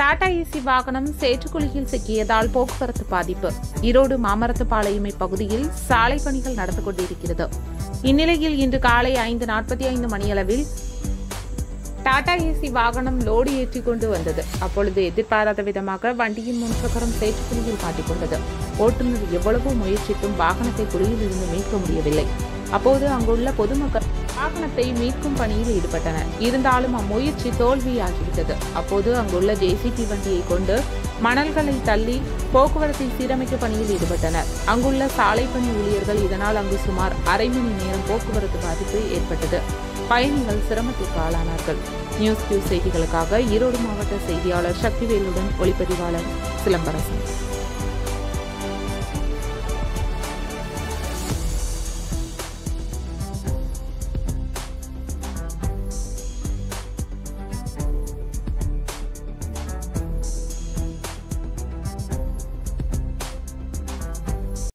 Tata AC வாகனம் சேற்றுக்குழியில் சிக்கியதால் போக்குவரத்து பாதிப்பு ஈரோடு மாமரத்துப்பாளையம் பகுதியில் சாலை பணிகள் நடந்து கொண்டிருக்கிறது இந்நிலையில் இன்று காலை ஐந்து நாற்பத்தி ஐந்து மணியளவில் டாடா ஏசி வாகனம் லோடு ஏற்றிக் கொண்டு வந்தது அப்பொழுது எதிர்பாராத விதமாக வண்டியின் முன்சக்கரம் சேற்றுக்குழியில் மாட்டிக்கொண்டது ஓட்டுநர் எவ்வளவோ முயற்சித்தும் வாகனத்தை குழியில் இருந்து மீட்க முடியவில்லை அப்போது அங்குள்ள பொதுமக்கள் வாகனத்தை மீட்கும் பணியில் ஈடுபட்டனர் இருந்தாலும் அம்முயற்சி தோல்வியாகிவிட்டது அப்போது அங்குள்ள ஜேசிபி வண்டியை கொண்டு மணல்களை தள்ளி போக்குவரத்தை சீரமைக்க பணியில் ஈடுபட்டனர் அங்குள்ள சாலை பணி ஊழியர்கள் இதனால் அங்கு சுமார் அரை மணி நேரம் போக்குவரத்து பாதிப்பு ஏற்பட்டது பயணிகள் சிரமத்திற்கு ஆளானார்கள் நியூஸ் கியூ செய்திகளுக்காக ஈரோடு மாவட்ட செய்தியாளர் சக்திவேலுடன் ஒளிப்பதிவாளர் சிலம்பரசன்